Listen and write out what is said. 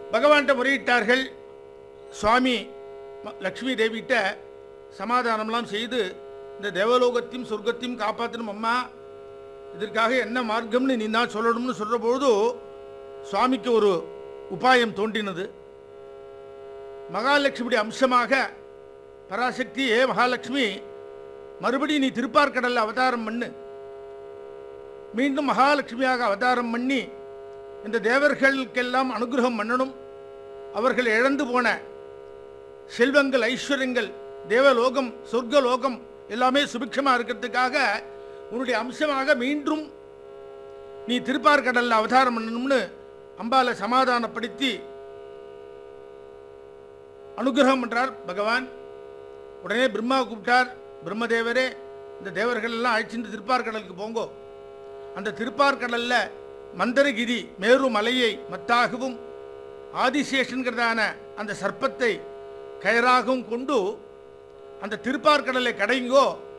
பகவான்கிட்ட முறையிட்டார்கள் சுவாமி ம- லக்ஷ்மி தேவிகிட்ட சமாதானம்லாம் செய்து இந்த தேவலோகத்தையும் சொர்க்கத்தையும் காப்பாற்றணும் அம்மா இதற்காக என்ன மார்க்கம்னு நீ தான் சொல்லணும்னு சொல்கிற பொழுது சுவாமிக்கு ஒரு உபாயம் தோன்றினது மகாலட்சுமியுடைய அம்சமாக பராசக்தி ஏ மகாலட்சுமி மறுபடியும் நீ திருப்பார்கடல்ல அவதாரம் பண்ணு மீண்டும் மகாலட்சுமியாக அவதாரம் பண்ணி இந்த தேவர்களுக்கெல்லாம் அனுகிரகம் பண்ணணும் அவர்கள் இழந்து போன செல்வங்கள் ஐஸ்வர்யங்கள் தேவலோகம் சொர்க்கலோகம் எல்லாமே சுபிக்ஷமாக இருக்கிறதுக்காக உன்னுடைய அம்சமாக மீண்டும் நீ திருப்பார்கடல்ல அவதாரம் பண்ணணும்னு அம்பாலை சமாதானப்படுத்தி அனுகிரகம் பண்றார் பகவான் உடனே பிரம்மா கூப்பிட்டார் பிரம்மதேவரே இந்த தேவர்கள் எல்லாம் அழைச்சிட்டு திருப்பார்கடலுக்கு போங்கோ அந்த திருப்பார்கடல்ல மந்தரகிரி மேரு மலையை மத்தாகவும் ஆதிசேஷன்கிறதான அந்த சர்ப்பத்தை கயராகவும் கொண்டு அந்த திருப்பார்கடலை கடைங்கோ